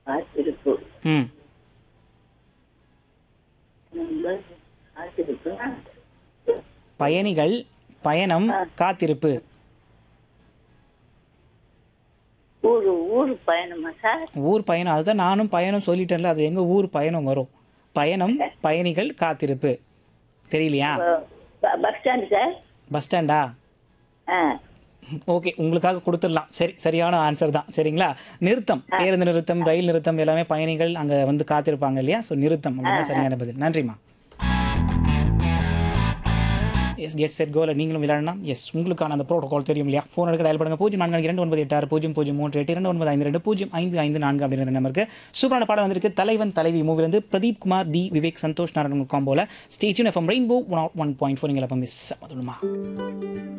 காத்திருப்பு ம் நம்ம காத்திருப்பு பயணிகள் பயணம் காத்திருப்பு ஊரு ஊரு பயணமா சார் ஊர் பயணம் அதுதான் நானும் பயணம் சொல்லிட்டேன்ல அது எங்க ஊர் பயணம் வரும் பயணம் பயணிகள் காத்திருப்பு தெரியலையா ப- பஸ் ஸ்டாண்டு சார் பஸ் ஸ்டாண்டா ஆ ஓகே உங்களுக்காக கொடுத்துடலாம் சரி சரியான ஆன்சர் தான் சரிங்களா நிறுத்தம் பேருந்து நிறுத்தம் ரயில் நிறுத்தம் எல்லாமே பயணிகள் அங்க வந்து காத்திருப்பாங்க இல்லையா ஸோ நிறுத்தம் அப்படின்னா சரியான பதில் நன்றிம்மா எஸ் கெட் செட் கோல நீங்களும் விளையாடலாம் எஸ் உங்களுக்கான அந்த ப்ரோட்டோகால் தெரியும் இல்லையா ஃபோன் எடுக்க டயல் பண்ணுங்க பூஜ்ஜியம் நான்கு இரண்டு ஒன்பது எட்டு ஆறு பூஜ்ஜியம் பூஜ்ஜியம் மூன்று எட்டு இரண்டு ஒன்பது ஐந்து ரெண்டு பூஜ்ஜியம் ஐந்து ஐந்து நான்கு அப்படிங்கிற நம்பருக்கு சூப்பரான பாடம் வந்திருக்கு தலைவன் தலைவி மூவிலிருந்து பிரதீப் குமார் தி விவேக் சந்தோஷ் நாராயணன் காம்போல ஸ்டேஜின் FM rainbow one one point four நீங்கள் அப்போ மிஸ் மதுமா